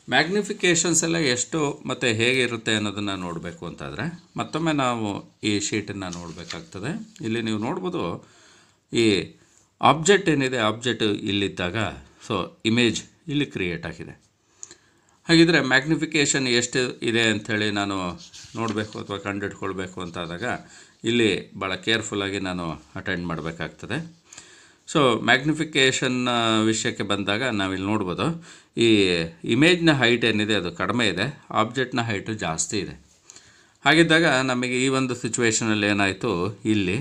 ಮ್ಯಾಗ್ನಿಫಿಕೇಷನ್ಸ್ ಎಲ್ಲ ಎಷ್ಟು ಮತ್ತು ಹೇಗಿರುತ್ತೆ ಅನ್ನೋದನ್ನು ನೋಡಬೇಕು ಅಂತಾದರೆ ಮತ್ತೊಮ್ಮೆ ನಾವು ಈ ಶೀಟನ್ನು ನೋಡಬೇಕಾಗ್ತದೆ ಇಲ್ಲಿ ನೀವು ನೋಡ್ಬೋದು ಈ ಆಬ್ಜೆಕ್ಟ್ ಏನಿದೆ ಆಬ್ಜೆಕ್ಟ್ ಇಲ್ಲಿದ್ದಾಗ ಸೊ ಇಮೇಜ್ ಇಲ್ಲಿ ಕ್ರಿಯೇಟ್ ಆಗಿದೆ ಹಾಗಿದ್ರೆ ಮ್ಯಾಗ್ನಿಫಿಕೇಷನ್ ಎಷ್ಟು ಇದೆ ಅಂಥೇಳಿ ನಾನು ನೋಡಬೇಕು ಅಥವಾ ಕಂಡುಹಿಡ್ಕೊಳ್ಬೇಕು ಅಂತಾದಾಗ ಇಲ್ಲಿ ಭಾಳ ಕೇರ್ಫುಲ್ಲಾಗಿ ನಾನು ಅಟೆಂಡ್ ಮಾಡಬೇಕಾಗ್ತದೆ ಸೊ ಮ್ಯಾಗ್ನಿಫಿಕೇಷನ್ ವಿಷಯಕ್ಕೆ ಬಂದಾಗ ನಾವಿಲ್ಲಿ ನೋಡ್ಬೋದು ಈ ಇಮೇಜ್ನ ಹೈಟ್ ಏನಿದೆ ಅದು ಕಡಿಮೆ ಇದೆ ಆಬ್ಜೆಕ್ಟ್ನ ಹೈಟು ಜಾಸ್ತಿ ಇದೆ ಹಾಗಿದ್ದಾಗ ನಮಗೆ ಈ ಒಂದು ಸಿಚುವೇಷನಲ್ಲಿ ಏನಾಯಿತು ಇಲ್ಲಿ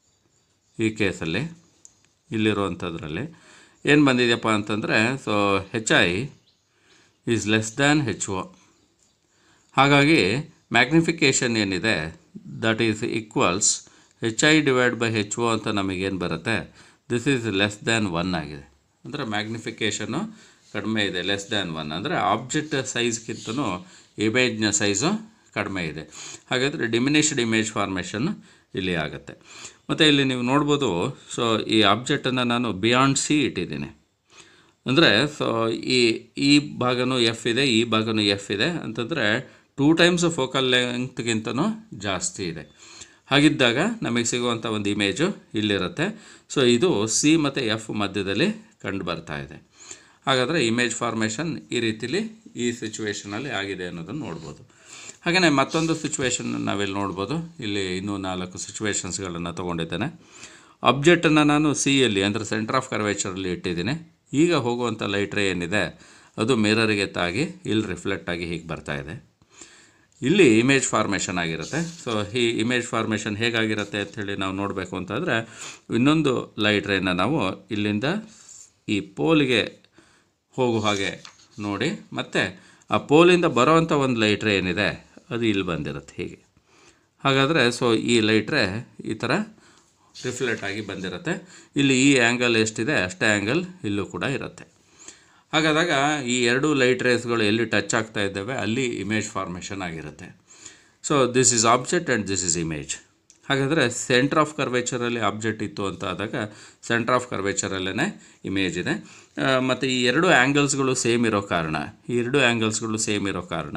ಈ ಕೇಸಲ್ಲಿ ಇಲ್ಲಿರುವಂಥದ್ರಲ್ಲಿ ಏನು ಬಂದಿದೆಯಪ್ಪ ಅಂತಂದರೆ so H I is less than H O ಹಾಗಾಗಿ ಮ್ಯಾಗ್ನಿಫಿಕೇಷನ್ ಏನಿದೆ that is equals H I divide by H O ಅಂತ ನಮಗೇನು ಬರುತ್ತೆ this is less than one ಆಗಿದೆ ಅಂದರೆ ಮ್ಯಾಗ್ನಿಫಿಕೇಷನು ಕಡಿಮೆ ಇದೆ ಲೆಸ್ ದ್ಯಾನ್ ಒನ್ ಅಂದರೆ ಆಬ್ಜೆಕ್ಟ್ ಸೈಜ್ಗಿಂತನೂ ಇಮೇಜ್ನ ಸೈಜು ಕಡಿಮೆ ಇದೆ ಹಾಗಾದರೆ ಡಿಮಿನಿಷ್ಡ್ ಇಮೇಜ್ ಫಾರ್ಮೇಷನ್ ಇಲ್ಲಿ ಆಗುತ್ತೆ ಮತ್ತು ಇಲ್ಲಿ ನೀವು ನೋಡ್ಬೋದು ಸೊ ಈ ಆಬ್ಜೆಕ್ಟನ್ನು ನಾನು ಬಿಯಾಂಡ್ ಸಿ ಇಟ್ಟಿದ್ದೀನಿ ಅಂದರೆ ಸೊ ಈ ಈ ಭಾಗನೂ ಎಫ್ ಇದೆ ಈ ಭಾಗನೂ ಎಫ್ ಇದೆ ಅಂತಂದರೆ ಟೂ ಟೈಮ್ಸ್ ಫೋಕಲ್ ಲೆಂತ್ಗಿಂತನೂ ಜಾಸ್ತಿ ಇದೆ ಹಾಗಿದ್ದಾಗ ನಮಗೆ ಸಿಗುವಂಥ ಒಂದು ಇಮೇಜು ಇಲ್ಲಿರುತ್ತೆ ಸೊ ಇದು ಸಿ ಮತ್ತು ಎಫ್ ಮಧ್ಯದಲ್ಲಿ ಕಂಡು ಬರ್ತಾ ಇದೆ ಹಾಗಾದರೆ ಇಮೇಜ್ ಫಾರ್ಮೇಷನ್ ಈ ರೀತಿಲಿ ಈ ಸಿಚುವೇಷನಲ್ಲಿ ಆಗಿದೆ ಅನ್ನೋದನ್ನು ನೋಡ್ಬೋದು ಹಾಗೆಯೇ ಮತ್ತೊಂದು ಸಿಚುವೇಷನ್ ನಾವಿಲ್ಲಿ ನೋಡ್ಬೋದು ಇಲ್ಲಿ ಇನ್ನೂ ನಾಲ್ಕು ಸಿಚುವೇಷನ್ಸ್ಗಳನ್ನು ತೊಗೊಂಡಿದ್ದೇನೆ ಆಬ್ಜೆಕ್ಟನ್ನು ನಾನು ಸಿ ಯಲ್ಲಿ ಅಂದರೆ ಸೆಂಟರ್ ಆಫ್ ಕರ್ವೇಚರಲ್ಲಿ ಇಟ್ಟಿದ್ದೀನಿ ಈಗ ಹೋಗುವಂಥ ಲೈಟ್ ರೇ ಏನಿದೆ ಅದು ಮಿರರಿಗೆ ತಾಗಿ ಇಲ್ಲಿ ರಿಫ್ಲೆಕ್ಟ್ ಆಗಿ ಹೀಗೆ ಬರ್ತಾ ಇದೆ ಇಲ್ಲಿ ಇಮೇಜ್ ಫಾರ್ಮೇಷನ್ ಆಗಿರುತ್ತೆ ಸೊ ಈ ಇಮೇಜ್ ಫಾರ್ಮೇಷನ್ ಹೇಗಾಗಿರುತ್ತೆ ಅಂಥೇಳಿ ನಾವು ನೋಡಬೇಕು ಅಂತಂದರೆ ಇನ್ನೊಂದು ಲೈಟ್ ರೇನ ನಾವು ಇಲ್ಲಿಂದ ಈ ಪೋಲಿಗೆ ಹೋಗೋ ಹಾಗೆ ನೋಡಿ ಮತ್ತು ಆ ಪೋಲಿಂದ ಬರೋವಂಥ ಒಂದು ಲೈಟ್ ರೇ ಏನಿದೆ ಅದು ಇಲ್ಲಿ ಬಂದಿರುತ್ತೆ ಹೀಗೆ ಹಾಗಾದರೆ ಸೊ ಈ ಲೈಟ್ ರೇ ಈ ಥರ ರಿಫ್ಲೆಕ್ಟ್ ಆಗಿ ಬಂದಿರುತ್ತೆ ಇಲ್ಲಿ ಈ ಆ್ಯಂಗಲ್ ಎಷ್ಟಿದೆ ಅಷ್ಟೇ ಆ್ಯಂಗಲ್ ಇಲ್ಲೂ ಕೂಡ ಇರುತ್ತೆ ಹಾಗಾದಾಗ ಈ ಎರಡು ಲೈಟ್ ರೇಸ್ಗಳು ಎಲ್ಲಿ ಟಚ್ ಆಗ್ತಾ ಇದ್ದಾವೆ ಅಲ್ಲಿ ಇಮೇಜ್ ಫಾರ್ಮೇಷನ್ ಆಗಿರುತ್ತೆ so this is object and this is image ಹಾಗಾದರೆ ಸೆಂಟ್ರ್ ಆಫ್ ಕರ್ವೇಚರಲ್ಲಿ ಆಬ್ಜೆಕ್ಟ್ ಇತ್ತು ಅಂತ ಆದಾಗ ಸೆಂಟ್ರ್ ಆಫ್ ಕರ್ವೇಚರಲ್ಲೇ ಇಮೇಜ್ ಇದೆ ಮತ್ತು ಈ ಎರಡು ಆ್ಯಂಗಲ್ಸ್ಗಳು ಸೇಮ್ ಇರೋ ಕಾರಣ ಈ ಎರಡು ಆ್ಯಂಗಲ್ಸ್ಗಳು ಸೇಮ್ ಇರೋ ಕಾರಣ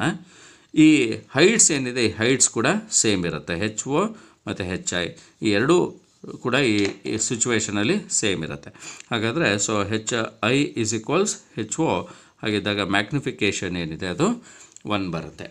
ಈ ಹೈಟ್ಸ್ ಏನಿದೆ ಈ ಹೈಟ್ಸ್ ಕೂಡ ಸೇಮ್ ಇರುತ್ತೆ ಹೆಚ್ ಒ ಮತ್ತು ಹೆಚ್ ಐ ಈ ಎರಡೂ ಕೂಡ ಈ ಈ ಸಿಚುವೇಷನಲ್ಲಿ ಸೇಮ್ ಇರುತ್ತೆ ಹಾಗಾದರೆ so H I is equals H O ಹಾಗಿದ್ದಾಗ ಮ್ಯಾಗ್ನಿಫಿಕೇಷನ್ ಏನಿದೆ ಅದು ಒನ್ ಬರುತ್ತೆ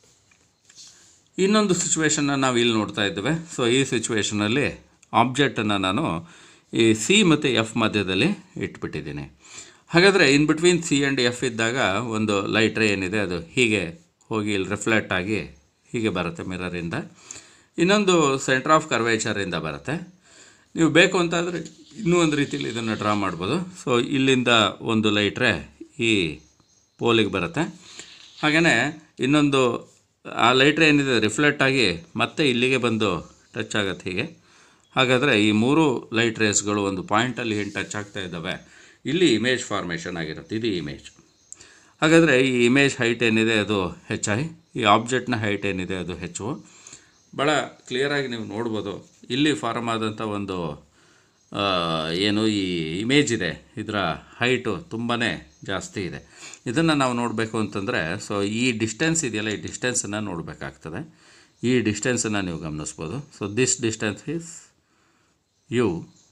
ಇನ್ನೊಂದು ಸಿಚುವೇಷನ್ನ ನಾವು ಇಲ್ಲಿ ನೋಡ್ತಾ ಇದ್ದೇವೆ ಸೊ ಈ ಸಿಚುವೇಷನಲ್ಲಿ ಆಬ್ಜೆಕ್ಟನ್ನು ನಾನು ಈ ಸಿ ಮತ್ತು ಎಫ್ ಮಧ್ಯದಲ್ಲಿ ಇಟ್ಬಿಟ್ಟಿದ್ದೀನಿ ಹಾಗಾದರೆ in between C and F ಇದ್ದಾಗ ಒಂದು ಲೈಟ್ ರೇ ಏನಿದೆ ಅದು ಹೀಗೆ ಹೋಗಿ ಇಲ್ಲಿ ರಿಫ್ಲೆಕ್ಟ್ ಆಗಿ ಹೀಗೆ ಬರುತ್ತೆ ಮಿರರಿಂದ ಇನ್ನೊಂದು ಸೆಂಟ್ರ್ ಆಫ್ ಕರ್ವೇಚರಿಂದ ಬರುತ್ತೆ ನೀವು ಬೇಕು ಅಂತಾದರೆ ಇನ್ನೂ ಒಂದು ರೀತಿಯಲ್ಲಿ ಇದನ್ನು ಡ್ರಾ ಮಾಡ್ಬೋದು ಸೊ ಇಲ್ಲಿಂದ ಒಂದು ಲೈಟ್ರೆ ಈ ಪೋಲಿಗೆ ಬರುತ್ತೆ ಹಾಗೆಯೇ ಇನ್ನೊಂದು ಆ ಲೈಟ್ರೆ ಏನಿದೆ ರಿಫ್ಲೆಕ್ಟ್ ಆಗಿ ಮತ್ತೆ ಇಲ್ಲಿಗೆ ಬಂದು ಟಚ್ ಆಗುತ್ತೆ ಹೀಗೆ ಹಾಗಾದರೆ ಈ ಮೂರು ಲೈಟ್ ರೇಸ್ಗಳು ಒಂದು ಪಾಯಿಂಟಲ್ಲಿ ಏನು ಟಚ್ ಆಗ್ತಾ ಇದ್ದಾವೆ ಇಲ್ಲಿ ಇಮೇಜ್ ಫಾರ್ಮೇಷನ್ ಆಗಿರುತ್ತೆ ಇದು ಇಮೇಜ್ ಹಾಗಾದರೆ ಈ ಇಮೇಜ್ ಹೈಟ್ ಏನಿದೆ ಅದು ಹೆಚ್ ಐ ಈ ಆಬ್ಜೆಕ್ಟ್ನ ಹೈಟ್ ಏನಿದೆ ಅದು ಹೆಚ್ಚು ಭಾಳ ಕ್ಲಿಯರಾಗಿ ನೀವು ನೋಡ್ಬೋದು ಇಲ್ಲಿ ಫಾರ್ಮ್ ಆದಂಥ ಒಂದು ಆ, ಏನು ಈ ಇಮೇಜ್ ಇದೆ ಇದರ ಹೈಟು ತುಂಬಾ ಜಾಸ್ತಿ ಇದೆ ಇದನ್ನು ನಾವು ನೋಡಬೇಕು ಅಂತಂದರೆ ಸೊ ಈ ಡಿಸ್ಟೆನ್ಸ್ ಇದೆಯಲ್ಲ ಈ ಡಿಸ್ಟೆನ್ಸನ್ನು ನೋಡಬೇಕಾಗ್ತದೆ ಈ ಡಿಸ್ಟೆನ್ಸನ್ನು ನೀವು ಗಮನಿಸ್ಬೋದು so this distance is U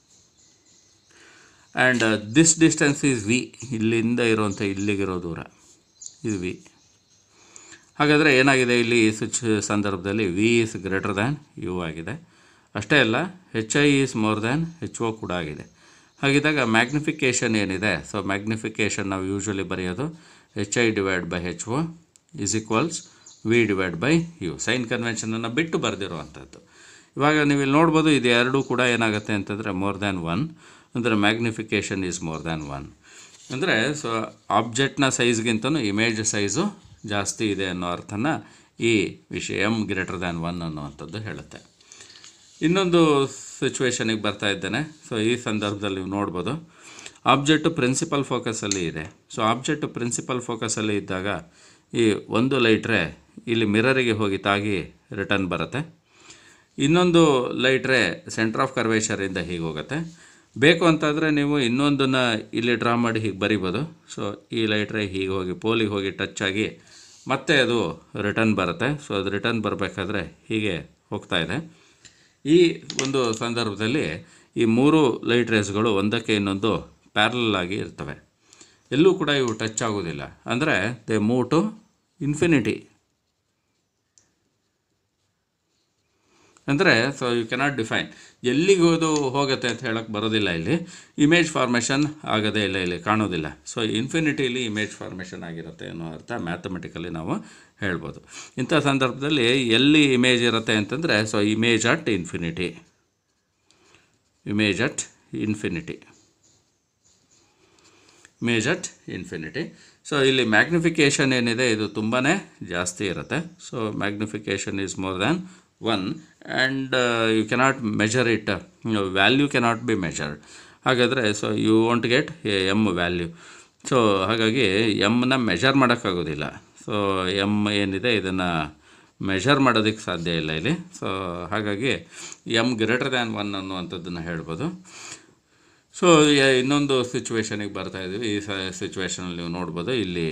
and this distance is V ಇಲ್ಲಿಂದ ಇರುವಂಥ ಇಲ್ಲಿಗಿರೋ ದೂರ ಇದು ವಿ ಹಾಗಾದರೆ ಏನಾಗಿದೆ ಇಲ್ಲಿ ಈ ಸ್ವಿಚ್ ಸಂದರ್ಭದಲ್ಲಿ V is greater than U ಆಗಿದೆ ಅಷ್ಟೇ ಅಲ್ಲ H I is more than H O ಕೂಡ ಆಗಿದೆ ಹಾಗಿದ್ದಾಗ ಮ್ಯಾಗ್ನಿಫಿಕೇಷನ್ ಏನಿದೆ ಸೊ ಮ್ಯಾಗ್ನಿಫಿಕೇಷನ್ ನಾವು ಯೂಶ್ವಲಿ ಬರೆಯೋದು H I divide by H O is equals V divide by U sign ಕನ್ವೆನ್ಷನನ್ನು ಬಿಟ್ಟು ಬರೆದಿರುವಂಥದ್ದು ಇವಾಗ ನೀವು ಇಲ್ಲಿ ನೋಡ್ಬೋದು ಇದು ಎರಡೂ ಕೂಡ ಏನಾಗುತ್ತೆ ಅಂತಂದರೆ ಮೋರ್ ದ್ಯಾನ್ ಒನ್ ಅಂದರೆ magnification is more than one ಅಂದರೆ ಸೊ ಆಬ್ಜೆಕ್ಟ್ನ ಸೈಜ್ಗಿಂತನೂ ಇಮೇಜ್ ಸೈಜು ಜಾಸ್ತಿ ಇದೆ ಅನ್ನೋ ಅರ್ಥನ ಈ ವಿಷಯ ಎಮ್ ಗ್ರೇಟರ್ ದ್ಯಾನ್ ಒನ್ ಅನ್ನುವಂಥದ್ದು ಹೇಳುತ್ತೆ ಇನ್ನೊಂದು ಸಿಚುವೇಶನಿಗೆ ಬರ್ತಾ ಇದ್ದೇನೆ ಸೊ ಈ ಸಂದರ್ಭದಲ್ಲಿ ನೀವು ನೋಡ್ಬೋದು ಆಬ್ಜೆಕ್ಟು ಪ್ರಿನ್ಸಿಪಲ್ ಫೋಕಸಲ್ಲಿ ಇದೆ ಸೊ ಆಬ್ಜೆಕ್ಟು ಪ್ರಿನ್ಸಿಪಲ್ ಫೋಕಸಲ್ಲಿ ಇದ್ದಾಗ ಈ ಒಂದು ಲೈಟ್ರೆ ಇಲ್ಲಿ ಮಿರರಿಗೆ ಹೋಗಿ ತಾಗಿ ರಿಟರ್ನ್ ಬರುತ್ತೆ ಇನ್ನೊಂದು ಲೈಟ್ರೆ ಸೆಂಟ್ರ್ ಆಫ್ ಕರ್ವೇಚರಿಂದ ಹೀಗೆ ಹೋಗುತ್ತೆ ಬೇಕು ಅಂತಾದರೆ ನೀವು ಇನ್ನೊಂದನ್ನು ಇಲ್ಲಿ ಡ್ರಾ ಮಾಡಿ ಹೀಗೆ ಬರಿಬೋದು ಸೊ ಈ ಲೈಟ್ ರೇ ಹೀಗೆ ಹೋಗಿ ಪೋಲಿಗೆ ಹೋಗಿ ಟಚ್ ಆಗಿ ಮತ್ತೆ ಅದು ರಿಟರ್ನ್ ಬರುತ್ತೆ ಸೊ ಅದು ರಿಟರ್ನ್ ಬರಬೇಕಾದ್ರೆ ಹೀಗೆ ಹೋಗ್ತಾ ಇದೆ ಈ ಒಂದು ಸಂದರ್ಭದಲ್ಲಿ ಈ ಮೂರು ಲೈಟ್ ರೇಸ್ಗಳು ಒಂದಕ್ಕೆ ಇನ್ನೊಂದು ಪ್ಯಾರಲ್ ಆಗಿ ಇರ್ತವೆ ಎಲ್ಲೂ ಕೂಡ ಇವು ಟಚ್ ಆಗೋದಿಲ್ಲ ಅಂದರೆ ದೇ ಮೂವ್ ಟು ಇನ್ಫಿನಿಟಿ ಅಂದರೆ ಸೊ ಯು ಕೆನಾಟ್ ಡಿಫೈನ್ ಎಲ್ಲಿಗೆ ಅದು ಹೋಗುತ್ತೆ ಅಂತ ಹೇಳಕ್ಕೆ ಬರೋದಿಲ್ಲ ಇಲ್ಲಿ ಇಮೇಜ್ ಫಾರ್ಮೇಷನ್ ಆಗೋದೇ ಇಲ್ಲ ಇಲ್ಲಿ ಕಾಣೋದಿಲ್ಲ ಸೊ ಇನ್ಫಿನಿಟಿಲಿ ಇಮೇಜ್ ಫಾರ್ಮೇಷನ್ ಆಗಿರುತ್ತೆ ಅನ್ನೋ ಅರ್ಥ ಮ್ಯಾಥಮೆಟಿಕಲಿ ನಾವು ಹೇಳ್ಬೋದು ಇಂಥ ಸಂದರ್ಭದಲ್ಲಿ ಎಲ್ಲಿ ಇಮೇಜ್ ಇರುತ್ತೆ ಅಂತಂದರೆ so image at infinity image at infinity image at infinity so ಇಲ್ಲಿ ಮ್ಯಾಗ್ನಿಫಿಕೇಷನ್ ಏನಿದೆ ಇದು ತುಂಬಾ ಜಾಸ್ತಿ ಇರುತ್ತೆ so magnification is more than one and you cannot measure it value cannot be measured ಹಾಗಾದರೆ so you want get M value so ಹಾಗಾಗಿ ಎಮ್ನ measure ಮಾಡೋಕ್ಕಾಗೋದಿಲ್ಲ ಸೊ ಎಮ್ ಏನಿದೆ ಇದನ್ನು ಮೆಷರ್ ಮಾಡೋದಕ್ಕೆ ಸಾಧ್ಯ ಇಲ್ಲ ಇಲ್ಲಿ ಸೊ ಹಾಗಾಗಿ ಎಮ್ ಗ್ರೇಟರ್ ದ್ಯಾನ್ ಒನ್ ಅನ್ನುವಂಥದ್ದನ್ನು ಹೇಳ್ಬೋದು ಸೊ ಇನ್ನೊಂದು ಸಿಚುವೇಶನಿಗೆ ಬರ್ತಾ ಇದ್ದೀವಿ ಈ ಸಿಚುವೇಶನಲ್ಲಿ ನೀವು ನೋಡ್ಬೋದು ಇಲ್ಲಿ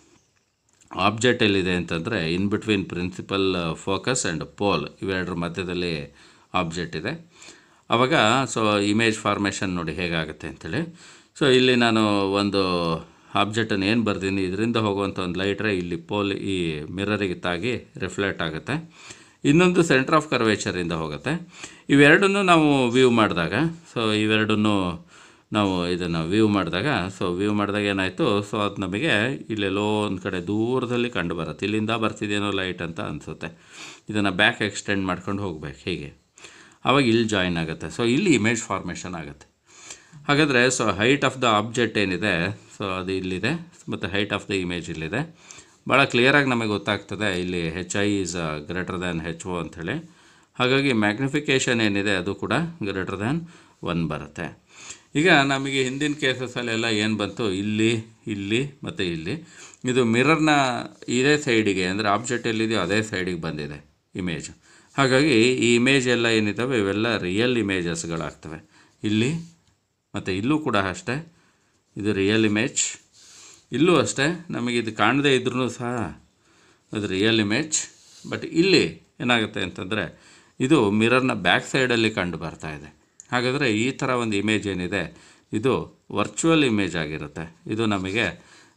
ಆಬ್ಜೆಕ್ಟ್ ಎಲ್ಲಿದೆ ಅಂತಂದರೆ in between principal focus and pole ಇವೆರಡರ ಮಧ್ಯದಲ್ಲಿ ಆಬ್ಜೆಕ್ಟ್ ಇದೆ ಆವಾಗ ಸೊ ಇಮೇಜ್ ಫಾರ್ಮೇಷನ್ ನೋಡಿ ಹೇಗಾಗುತ್ತೆ ಅಂಥೇಳಿ ಸೊ ಇಲ್ಲಿ ನಾನು ಒಂದು ಆಬ್ಜೆಕ್ಟನ್ನು ಏನು ಬರ್ದೀನಿ ಇದರಿಂದ ಹೋಗುವಂಥ ಒಂದು ಲೈಟ್ರೆ ಇಲ್ಲಿ ಪೋಲ್ ಈ ಮಿರರಿಗೆ ತಾಗಿ ರಿಫ್ಲೆಕ್ಟ್ ಆಗುತ್ತೆ ಇನ್ನೊಂದು ಸೆಂಟ್ರ್ ಆಫ್ ಕರ್ವೇಚರಿಂದ ಹೋಗುತ್ತೆ ಇವೆರಡನ್ನು ನಾವು ವ್ಯೂ ಮಾಡಿದಾಗ ಸೊ ಇವೆರಡನ್ನು ನಾವು ಇದನ್ನು ವ್ಯೂ ಮಾಡಿದಾಗ ಸೊ ವ್ಯೂ ಮಾಡಿದಾಗ ಏನಾಯಿತು ಸೊ ಅದು ನಮಗೆ ಇಲ್ಲೆಲ್ಲೋ ಒಂದು ಕಡೆ ದೂರದಲ್ಲಿ ಕಂಡು ಬರುತ್ತೆ ಇಲ್ಲಿಂದ ಬರ್ತಿದೇನೋ ಲೈಟ್ ಅಂತ ಅನಿಸುತ್ತೆ ಇದನ್ನು ಬ್ಯಾಕ್ ಎಕ್ಸ್ಟೆಂಡ್ ಮಾಡ್ಕೊಂಡು ಹೋಗ್ಬೇಕು ಹೀಗೆ ಆವಾಗ ಇಲ್ಲಿ ಜಾಯಿನ್ ಆಗುತ್ತೆ ಸೊ ಇಲ್ಲಿ ಇಮೇಜ್ ಫಾರ್ಮೇಷನ್ ಆಗುತ್ತೆ ಹಾಗಾದರೆ so height of the object ಏನಿದೆ ಸೊ ಅದು ಇಲ್ಲಿದೆ ಮತ್ತು ಹೈಟ್ ಆಫ್ ದ ಇಮೇಜ್ ಇಲ್ಲಿದೆ ಭಾಳ ಕ್ಲಿಯರಾಗಿ ನಮಗೆ ಗೊತ್ತಾಗ್ತದೆ ಇಲ್ಲಿ H I is greater than H O ಅಂಥೇಳಿ ಹಾಗಾಗಿ ಮ್ಯಾಗ್ನಿಫಿಕೇಷನ್ ಏನಿದೆ ಅದು ಕೂಡ ಗ್ರೇಟರ್ ದ್ಯಾನ್ ಒನ್ ಬರುತ್ತೆ ಈಗ ನಮಗೆ ಹಿಂದಿನ ಕೇಸಸಲ್ಲೆಲ್ಲ ಏನು ಬಂತು ಇಲ್ಲಿ ಇಲ್ಲಿ ಮತ್ತು ಇಲ್ಲಿ ಇದು ಮಿರರ್ನ ಇದೇ ಸೈಡಿಗೆ ಅಂದರೆ ಆಬ್ಜೆಕ್ಟ್ ಎಲ್ಲಿದೆಯೋ ಅದೇ ಸೈಡಿಗೆ ಬಂದಿದೆ ಇಮೇಜ್ ಹಾಗಾಗಿ ಈ ಇಮೇಜ್ ಎಲ್ಲ ಏನಿದ್ದಾವೆ ಇವೆಲ್ಲ ರಿಯಲ್ ಇಮೇಜಸ್ಗಳಾಗ್ತವೆ ಇಲ್ಲಿ ಮತ್ತು ಇಲ್ಲೂ ಕೂಡ ಅಷ್ಟೇ ಇದು ರಿಯಲ್ ಇಮೇಜ್ ಇಲ್ಲೂ ಅಷ್ಟೇ ನಮಗೆ ಇದು ಕಾಣದೇ ಇದ್ರೂ ಸಹ ಅದು ರಿಯಲ್ ಇಮೇಜ್ ಬಟ್ ಇಲ್ಲಿ ಏನಾಗುತ್ತೆ ಅಂತಂದರೆ ಇದು ಮಿರರ್ನ ಬ್ಯಾಕ್ ಸೈಡಲ್ಲಿ ಕಂಡು ಬರ್ತಾ ಇದೆ ಹಾಗಾದರೆ ಈ ಥರ ಒಂದು ಇಮೇಜ್ ಏನಿದೆ ಇದು ವರ್ಚುವಲ್ ಇಮೇಜ್ ಆಗಿರುತ್ತೆ ಇದು ನಮಗೆ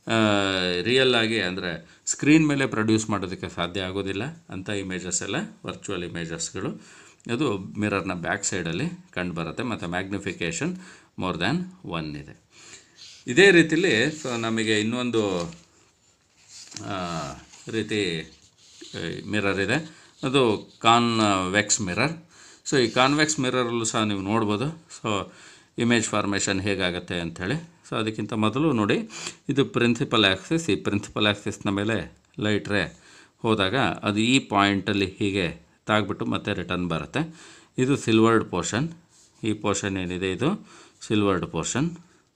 ರಿಯಲ್ ಆಗಿ ಅಂದರೆ ಸ್ಕ್ರೀನ್ ಮೇಲೆ ಪ್ರೊಡ್ಯೂಸ್ ಮಾಡೋದಕ್ಕೆ ಸಾಧ್ಯ ಆಗೋದಿಲ್ಲ ಅಂಥ ಇಮೇಜಸ್ ಎಲ್ಲ ವರ್ಚುವಲ್ ಇಮೇಜಸ್ಗಳು ಅದು ಮಿರರ್ನ ಬ್ಯಾಕ್ ಸೈಡಲ್ಲಿ ಕಂಡು ಬರುತ್ತೆ ಮತ್ತು ಮ್ಯಾಗ್ನಿಫಿಕೇಷನ್ ಮೋರ್ ದ್ಯಾನ್ ಒನ್ ಇದೆ ಇದೇ ರೀತಿಲಿ ಸೊ ನಮಗೆ ಇನ್ನೊಂದು ಆ, ರೀತಿ ಮಿರರ್ ಇದೆ ಅದು ಕಾನ್ ವೆಕ್ಸ್ ಮಿರರ್ ಸೊ ಈ ಕಾನ್ವೆಕ್ಸ್ ಮಿರರಲ್ಲೂ ಸಹ ನೀವು ನೋಡ್ಬೋದು ಸೊ ಇಮೇಜ್ ಫಾರ್ಮೇಷನ್ ಹೇಗಾಗುತ್ತೆ ಅಂಥೇಳಿ ಸೊ ಅದಕ್ಕಿಂತ ಮೊದಲು ನೋಡಿ ಇದು ಪ್ರಿನ್ಸಿಪಲ್ ಆ್ಯಕ್ಸಿಸ್ ಈ ಪ್ರಿನ್ಸಿಪಲ್ ಆ್ಯಕ್ಸಿಸ್ನ ಮೇಲೆ ಲೈಟ್ ರೇ ಹೋದಾಗ ಅದು ಈ ಪಾಯಿಂಟಲ್ಲಿ ಹೀಗೆ ತಾಗ್ಬಿಟ್ಟು ಮತ್ತೆ ರಿಟರ್ನ್ ಬರುತ್ತೆ ಇದು ಸಿಲ್ವರ್ಡ್ ಪೋರ್ಷನ್ ಈ ಪೋರ್ಷನ್ ಏನಿದೆ ಇದು ಸಿಲ್ವರ್ಡ್ ಪೋರ್ಷನ್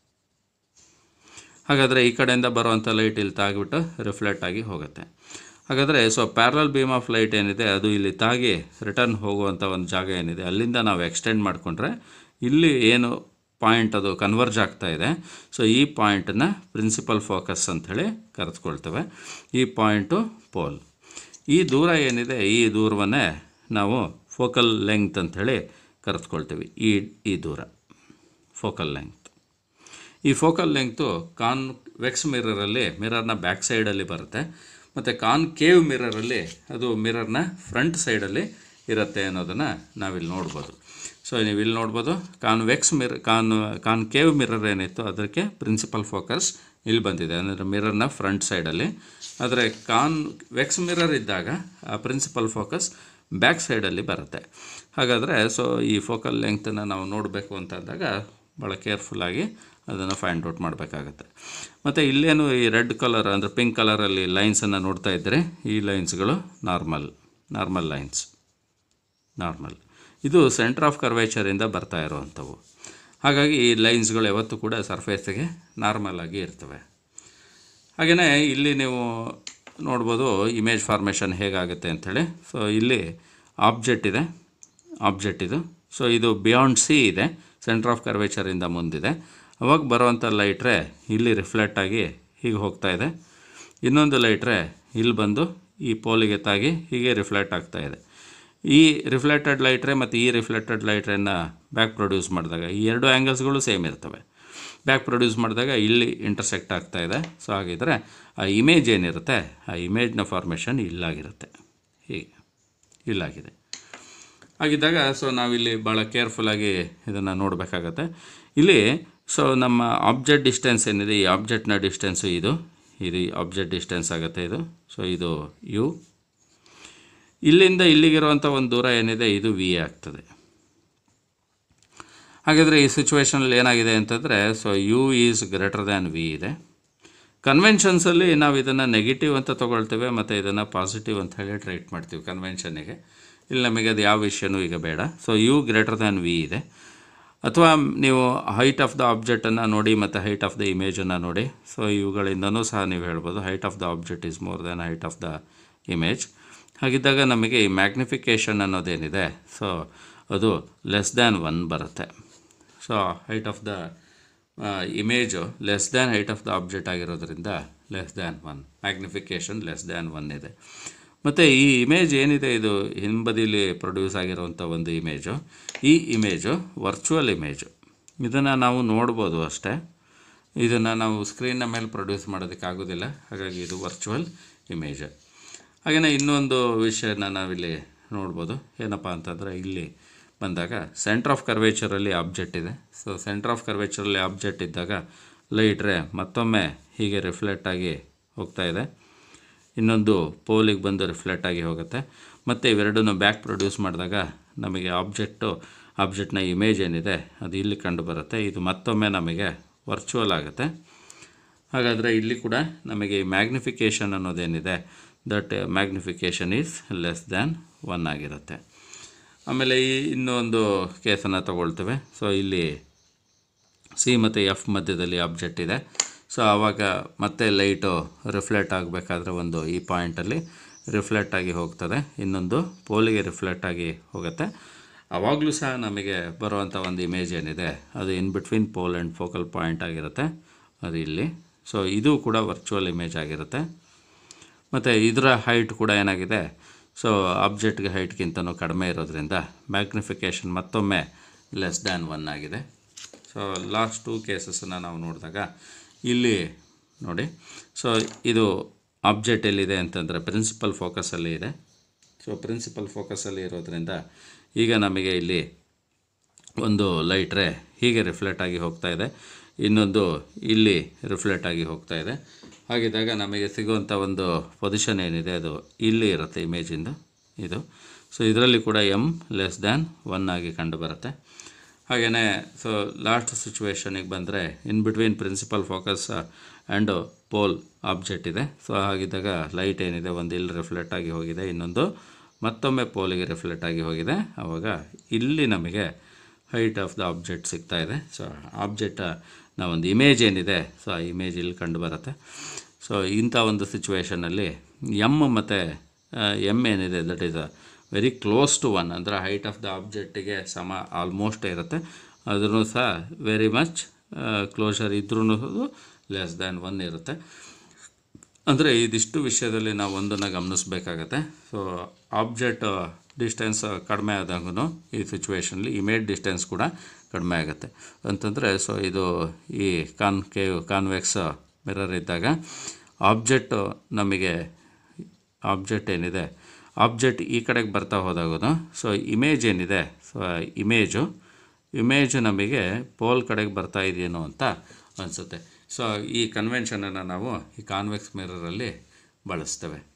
ಹಾಗಾದರೆ ಈ ಕಡೆಯಿಂದ ಬರುವಂಥ ಲೈಟ್ ಇಲ್ಲಿ ತಾಗಿಬಿಟ್ಟು ರಿಫ್ಲೆಕ್ಟ್ ಆಗಿ ಹೋಗುತ್ತೆ ಹಾಗಾದರೆ so parallel beam of light ಏನಿದೆ ಅದು ಇಲ್ಲಿ ತಾಗಿ ರಿಟರ್ನ್ ಹೋಗುವಂಥ ಒಂದು ಜಾಗ ಏನಿದೆ ಅಲ್ಲಿಂದ ನಾವು ಎಕ್ಸ್ಟೆಂಡ್ ಮಾಡಿಕೊಂಡ್ರೆ ಇಲ್ಲಿ ಏನು ಪಾಯಿಂಟ್ ಅದು ಕನ್ವರ್ಜ್ ಆಗ್ತಾ ಇದೆ ಸೊ ಈ ಪಾಯಿಂಟನ್ನು ಪ್ರಿನ್ಸಿಪಲ್ ಫೋಕಸ್ ಅಂಥೇಳಿ ಕರೆದುಕೊಳ್ತೇವೆ ಈ ಪಾಯಿಂಟು ಪೋಲ್ ಈ ದೂರ ಏನಿದೆ ಈ ದೂರವನ್ನೇ ನಾವು ಫೋಕಲ್ ಲೆಂಗ್ತ್ ಅಂಥೇಳಿ ಕರೆದುಕೊಳ್ತೀವಿ ಈ ಈ ದೂರ ಫೋಕಲ್ ಲೆಂಗ್ತ್ ಈ ಫೋಕಲ್ ಲೆಂಗ್ತು ಕಾನ್ ವೆಕ್ಸ್ ಮಿರರಲ್ಲಿ ಮಿರರ್ನ ಬ್ಯಾಕ್ ಸೈಡಲ್ಲಿ ಬರುತ್ತೆ ಮತ್ತು ಕಾನ್ ಕೇವ್ ಮಿರರಲ್ಲಿ ಅದು ಮಿರರ್ನ ಫ್ರಂಟ್ ಸೈಡಲ್ಲಿ ಇರುತ್ತೆ ಅನ್ನೋದನ್ನು ನಾವಿಲ್ಲಿ ನೋಡ್ಬೋದು ಸೊ ನೀವು ಇಲ್ಲಿ ನೋಡ್ಬೋದು convex mirror con concave mirror ಏನಿತ್ತು ಅದಕ್ಕೆ ಪ್ರಿನ್ಸಿಪಲ್ ಫೋಕಸ್ ಇಲ್ಲಿ ಬಂದಿದೆ ಅಂದರೆ ಮಿರರ್ನ ಫ್ರಂಟ್ ಸೈಡಲ್ಲಿ ಆದರೆ ಕಾನ್ ವೆಕ್ಸ್ ಮಿರರ್ ಇದ್ದಾಗ ಆ ಪ್ರಿನ್ಸಿಪಲ್ ಫೋಕಸ್ ಬ್ಯಾಕ್ ಸೈಡಲ್ಲಿ ಬರುತ್ತೆ ಹಾಗಾದರೆ ಸೊ ಈ ಫೋಕಲ್ ಲೆಂಗ್ತನ್ನು ನಾವು ನೋಡಬೇಕು ಅಂತ ಅಂದಾಗ ಭಾಳ ಕೇರ್ಫುಲ್ಲಾಗಿ ಅದನ್ನು ಫೈಂಡ್ ಔಟ್ ಮಾಡಬೇಕಾಗತ್ತೆ ಮತ್ತು ಇಲ್ಲೇನು ಈ ರೆಡ್ ಕಲರ್ ಅಂದರೆ ಪಿಂಕ್ ಕಲರಲ್ಲಿ ಲೈನ್ಸನ್ನು ನೋಡ್ತಾ ಇದ್ದರೆ ಈ ಲೈನ್ಸ್ಗಳು ನಾರ್ಮಲ್ ನಾರ್ಮಲ್ ಲೈನ್ಸ್ ನಾರ್ಮಲ್ ಇದು ಸೆಂಟ್ರ್ ಆಫ್ ಕರ್ವೇಚರಿಂದ ಬರ್ತಾ ಇರುವಂಥವು ಹಾಗಾಗಿ ಈ ಲೈನ್ಸ್ಗಳು ಯಾವತ್ತೂ ಕೂಡ ಸರ್ಫೇಸಿಗೆ ನಾರ್ಮಲ್ ಆಗಿ ಇರ್ತವೆ ಹಾಗೆಯೇ ಇಲ್ಲಿ ನೀವು ನೋಡ್ಬೋದು ಇಮೇಜ್ ಫಾರ್ಮೇಷನ್ ಹೇಗಾಗುತ್ತೆ ಅಂಥೇಳಿ ಸೊ ಇಲ್ಲಿ ಆಬ್ಜೆಕ್ಟ್ ಇದೆ ಆಬ್ಜೆಕ್ಟ್ ಇದು ಸೊ ಇದು ಬಿಯಾಂಡ್ ಸಿ ಇದೆ ಸೆಂಟ್ರ್ ಆಫ್ ಕರ್ವೇಚರಿಂದ ಮುಂದಿದೆ ಅವಾಗ ಬರುವಂಥ ಲೈಟ್ರೇ ಇಲ್ಲಿ ರಿಫ್ಲೆಕ್ಟ್ ಆಗಿ ಹೀಗೆ ಹೋಗ್ತಾ ಇದೆ ಇನ್ನೊಂದು ಲೈಟ್ರೇ ಇಲ್ಲಿ ಬಂದು ಈ ಪೋಲಿಗೆ ತಾಗಿ ಹೀಗೆ ರಿಫ್ಲೆಕ್ಟ್ ಆಗ್ತಾ ಇದೆ ಈ ರಿಫ್ಲೆಕ್ಟೆಡ್ ಲೈಟ್ರೇ ಮತ್ತು ಈ ರಿಫ್ಲೆಕ್ಟೆಡ್ ಲೈಟ್ರನ್ನು ಬ್ಯಾಕ್ ಪ್ರೊಡ್ಯೂಸ್ ಮಾಡಿದಾಗ ಈ ಎರಡು ಆ್ಯಂಗಲ್ಸ್ಗಳು ಸೇಮ್ ಇರ್ತವೆ ಬ್ಯಾಕ್ ಪ್ರೊಡ್ಯೂಸ್ ಮಾಡಿದಾಗ ಇಲ್ಲಿ ಇಂಟರ್ಸೆಕ್ಟ್ ಆಗ್ತಾ ಇದೆ ಸೊ ಹಾಗಿದ್ರೆ ಆ ಇಮೇಜ್ ಏನಿರುತ್ತೆ ಆ ಇಮೇಜ್ನ ಫಾರ್ಮೇಷನ್ ಇಲ್ಲಾಗಿರುತ್ತೆ ಹೀಗೆ ಇಲ್ಲಾಗಿದೆ ಹಾಗಿದ್ದಾಗ ಸೊ ನಾವಿಲ್ಲಿ ಭಾಳ ಕೇರ್ಫುಲ್ಲಾಗಿ ಇದನ್ನು ನೋಡಬೇಕಾಗತ್ತೆ ಇಲ್ಲಿ ಸೊ ನಮ್ಮ ಆಬ್ಜೆಕ್ಟ್ ಡಿಸ್ಟೆನ್ಸ್ ಏನಿದೆ ಈ ಆಬ್ಜೆಕ್ಟ್ನ ಡಿಸ್ಟೆನ್ಸು ಇದು ಇದು ಆಬ್ಜೆಕ್ಟ್ ಡಿಸ್ಟೆನ್ಸ್ ಆಗುತ್ತೆ ಇದು ಸೊ ಇದು ಯು ಇಲ್ಲಿಂದ ಇಲ್ಲಿಗಿರುವಂಥ ಒಂದು ದೂರ ಏನಿದೆ ಇದು ವಿ ಆಗ್ತದೆ ಹಾಗಾದರೆ ಈ ಸಿಚುವೇಷನಲ್ಲಿ ಏನಾಗಿದೆ ಅಂತಂದರೆ so U is greater than V ಇದೆ ಕನ್ವೆನ್ಷನ್ಸಲ್ಲಿ ನಾವು ಇದನ್ನು ನೆಗೆಟಿವ್ ಅಂತ ತೊಗೊಳ್ತೇವೆ ಮತ್ತು ಇದನ್ನು ಪಾಸಿಟಿವ್ ಅಂತ ಹೇಳಿ ಟ್ರೈಟ್ ಮಾಡ್ತೀವಿ ಕನ್ವೆನ್ಷನ್ನಿಗೆ ಇಲ್ಲಿ ನಮಗೆ ಅದು ಯಾವ ವಿಷಯನೂ ಈಗ ಬೇಡ so U greater than V ಇದೆ ಅಥವಾ ನೀವು ಹೈಟ್ ಆಫ್ ದ ಆಬ್ಜೆಕ್ಟನ್ನು ನೋಡಿ ಮತ್ತು ಹೈಟ್ ಆಫ್ ದ ಇಮೇಜನ್ನು ನೋಡಿ ಸೊ ಇವುಗಳಿಂದನೂ ಸಹ ನೀವು ಹೇಳ್ಬೋದು height of the object is more than height of the image ಹಾಗಿದ್ದಾಗ ನಮಗೆ ಈ ಮ್ಯಾಗ್ನಿಫಿಕೇಷನ್ ಅನ್ನೋದೇನಿದೆ ಸೊ ಅದು ಲೆಸ್ ದ್ಯಾನ್ ಒನ್ ಬರುತ್ತೆ so height of the image less than height of the object ಆಗಿರೋದ್ರಿಂದ less than one magnification less than one ಇದೆ ಮತ್ತು ಈ ಇಮೇಜ್ ಏನಿದೆ ಇದು ಹಿಂಬದಿಲಿ ಪ್ರೊಡ್ಯೂಸ್ ಆಗಿರುವಂಥ ಒಂದು ಇಮೇಜು ಈ ಇಮೇಜು ವರ್ಚುವಲ್ ಇಮೇಜು ಇದನ್ನು ನಾವು ನೋಡ್ಬೋದು ಅಷ್ಟೇ ಇದನ್ನು ನಾವು ಸ್ಕ್ರೀನ್ನ ಮೇಲೆ ಪ್ರೊಡ್ಯೂಸ್ ಮಾಡೋದಕ್ಕಾಗೋದಿಲ್ಲ ಹಾಗಾಗಿ ಇದು ವರ್ಚುವಲ್ ಇಮೇಜ್ ಹಾಗೆಯೇ ಇನ್ನೊಂದು ವಿಷಯನ ನಾವಿಲ್ಲಿ ನೋಡ್ಬೋದು ಏನಪ್ಪ ಅಂತಂದರೆ ಇಲ್ಲಿ ಬಂದಾಗ ಸೆಂಟ್ರ್ ಆಫ್ ಕರ್ವೇಚರಲ್ಲಿ ಆಬ್ಜೆಕ್ಟ್ ಇದೆ ಸೊ ಸೆಂಟ್ರ್ ಆಫ್ ಕರ್ವೇಚರಲ್ಲಿ ಆಬ್ಜೆಕ್ಟ್ ಇದ್ದಾಗ ಲೈಟ್ರೆ ಮತ್ತೊಮ್ಮೆ ಹೀಗೆ ರಿಫ್ಲೆಕ್ಟ್ ಆಗಿ ಹೋಗ್ತಾ ಇದೆ ಇನ್ನೊಂದು ಪೋಲಿಗೆ ಬಂದು ರಿಫ್ಲೆಕ್ಟ್ ಆಗಿ ಹೋಗುತ್ತೆ ಮತ್ತು ಇವೆರಡನ್ನು ಬ್ಯಾಕ್ ಪ್ರೊಡ್ಯೂಸ್ ಮಾಡಿದಾಗ ನಮಗೆ ಆಬ್ಜೆಕ್ಟು ಆಬ್ಜೆಕ್ಟ್ನ ಇಮೇಜ್ ಏನಿದೆ ಅದು ಇಲ್ಲಿ ಕಂಡು ಬರುತ್ತೆ ಇದು ಮತ್ತೊಮ್ಮೆ ನಮಗೆ ವರ್ಚುವಲ್ ಆಗುತ್ತೆ ಹಾಗಾದರೆ ಇಲ್ಲಿ ಕೂಡ ನಮಗೆ ಈ ಮ್ಯಾಗ್ನಿಫಿಕೇಷನ್ ಅನ್ನೋದೇನಿದೆ that magnification is less than one ಆಗಿರುತ್ತೆ ಆಮೇಲೆ ಈ ಇನ್ನೊಂದು ಕೇಸನ್ನು ತಗೊಳ್ತೇವೆ ಸೊ ಇಲ್ಲಿ ಸಿ ಮತ್ತು ಎಫ್ ಮಧ್ಯದಲ್ಲಿ ಆಬ್ಜೆಕ್ಟ್ ಇದೆ ಸೊ ಆವಾಗ ಮತ್ತೆ ಲೈಟು ರಿಫ್ಲೆಕ್ಟ್ ಆಗಬೇಕಾದ್ರೆ ಒಂದು ಈ ಪಾಯಿಂಟಲ್ಲಿ ರಿಫ್ಲೆಕ್ಟ್ ಆಗಿ ಹೋಗ್ತದೆ ಇನ್ನೊಂದು ಪೋಲಿಗೆ ರಿಫ್ಲೆಕ್ಟ್ ಆಗಿ ಹೋಗುತ್ತೆ ಆವಾಗಲೂ ಸಹ ನಮಗೆ ಬರುವಂಥ ಒಂದು ಇಮೇಜ್ ಏನಿದೆ ಅದು in between pole and focal point ಆಗಿರುತ್ತೆ ಅದು ಇಲ್ಲಿ ಸೊ ಇದು ಕೂಡ ವರ್ಚುವಲ್ ಇಮೇಜ್ ಆಗಿರುತ್ತೆ ಮತ್ತು ಇದರ ಹೈಟ್ ಕೂಡ ಏನಾಗಿದೆ ಸೊ ಆಬ್ಜೆಕ್ಟ್ಗೆ ಹೈಟ್ಗಿಂತನೂ ಕಡಿಮೆ ಇರೋದ್ರಿಂದ ಮ್ಯಾಗ್ನಿಫಿಕೇಷನ್ ಮತ್ತೊಮ್ಮೆ ಲೆಸ್ ದ್ಯಾನ್ ಒನ್ ಆಗಿದೆ ಸೊ ಲಾಸ್ಟ್ ಟೂ ಕೇಸಸನ್ನು ನಾವು ನೋಡಿದಾಗ ಇಲ್ಲಿ ನೋಡಿ ಸೊ ಇದು ಆಬ್ಜೆಕ್ಟ್ ಎಲ್ಲಿದೆ ಅಂತಂದರೆ ಪ್ರಿನ್ಸಿಪಲ್ ಫೋಕಸಲ್ಲಿ ಇದೆ ಸೊ ಪ್ರಿನ್ಸಿಪಲ್ ಫೋಕಸಲ್ಲಿ ಇರೋದ್ರಿಂದ ಈಗ ನಮಗೆ ಇಲ್ಲಿ ಒಂದು ಲೈಟ್ರೆ ಹೀಗೆ ರಿಫ್ಲೆಕ್ಟ್ ಆಗಿ ಹೋಗ್ತಾ ಇದೆ ಇನ್ನೊಂದು ಇಲ್ಲಿ ರಿಫ್ಲೆಕ್ಟ್ ಆಗಿ ಹೋಗ್ತಾ ಇದೆ ಹಾಗಿದ್ದಾಗ ನಮಗೆ ಸಿಗುವಂಥ ಒಂದು ಪೊಸಿಷನ್ ಏನಿದೆ ಅದು ಇಲ್ಲಿ ಇರುತ್ತೆ ಇಮೇಜಿಂದ ಇದು ಸೊ ಇದರಲ್ಲಿ ಕೂಡ ಎಮ್ ಲೆಸ್ ದ್ಯಾನ್ ಒನ್ ಆಗಿ ಕಂಡು ಬರುತ್ತೆ ಹಾಗೆಯೇ ಸೊ ಲಾಸ್ಟ್ ಸಿಚುವೇಶನಿಗೆ ಬಂದರೆ in between principal focus and pole object ಇದೆ ಸೊ ಹಾಗಿದ್ದಾಗ ಲೈಟ್ ಏನಿದೆ ಒಂದು ಇಲ್ಲಿ ರಿಫ್ಲೆಕ್ಟ್ ಆಗಿ ಹೋಗಿದೆ ಇನ್ನೊಂದು ಮತ್ತೊಮ್ಮೆ ಪೋಲಿಗೆ ರಿಫ್ಲೆಕ್ಟ್ ಆಗಿ ಹೋಗಿದೆ ಆವಾಗ ಇಲ್ಲಿ ನಮಗೆ ಹೈಟ್ ಆಫ್ ದ ಆಬ್ಜೆಕ್ಟ್ ಸಿಗ್ತಾ ಇದೆ ಸೊ ಆಬ್ಜೆಕ್ಟ್ ಒಂದು ಇಮೇಜ್ ಏನಿದೆ ಸೊ ಆ ಇಮೇಜ್ ಇಲ್ಲಿ ಕಂಡು ಬರುತ್ತೆ ಸೊ ಇಂಥ ಒಂದು ಸಿಚುವೇಷನಲ್ಲಿ ಎಮ್ ಮತ್ತು ಎಮ್ ಏನಿದೆ that is a very close to one ಅಂದರೆ ಹೈಟ್ ಆಫ್ ದ ಆಬ್ಜೆಕ್ಟಿಗೆ ಸಮ ಆಲ್ಮೋಸ್ಟ್ ಇರುತ್ತೆ ಅದನ್ನು ಸಹ ವೆರಿ ಮಚ್ ಕ್ಲೋಷರ್ ಇದ್ರೂ ಲೆಸ್ ದ್ಯಾನ್ ಒನ್ ಇರುತ್ತೆ ಅಂದರೆ ಇದಿಷ್ಟು ವಿಷಯದಲ್ಲಿ ನಾವು ಒಂದನ್ನು ಗಮನಿಸಬೇಕಾಗತ್ತೆ ಸೊ ಆಬ್ಜೆಕ್ಟ್ ಡಿಸ್ಟೆನ್ಸ್ ಕಡಿಮೆ ಆದಾಗೂ ಈ ಸಿಚುವೇಷನಲ್ಲಿ ಇಮೇಜ್ ಡಿಸ್ಟೆನ್ಸ್ ಕೂಡ ಕಡಿಮೆ ಆಗುತ್ತೆ ಅಂತಂದರೆ ಸೊ ಇದು ಈ ಕಾನ್ ಕೇವ್ ಕಾನ್ವೆಕ್ಸ್ ಮಿರರ್ ಇದ್ದಾಗ ಆಬ್ಜೆಕ್ಟ್ ನಮಗೆ ಆಬ್ಜೆಕ್ಟ್ ಏನಿದೆ ಆಬ್ಜೆಕ್ಟ್ ಈ ಕಡೆಗೆ ಬರ್ತಾ ಹೋದಾಗೂ ಸೊ ಇಮೇಜ್ ಏನಿದೆ ಸೊ ಇಮೇಜು ಇಮೇಜು ನಮಗೆ ಪೋಲ್ ಕಡೆಗೆ ಬರ್ತಾ ಇದೆಯೇನೋ ಅಂತ ಅನಿಸುತ್ತೆ ಸೊ ಈ ಕನ್ವೆನ್ಷನನ್ನು ನಾವು ಈ ಕಾನ್ವೆಕ್ಸ್ ಮಿರರಲ್ಲಿ ಬಳಸ್ತೇವೆ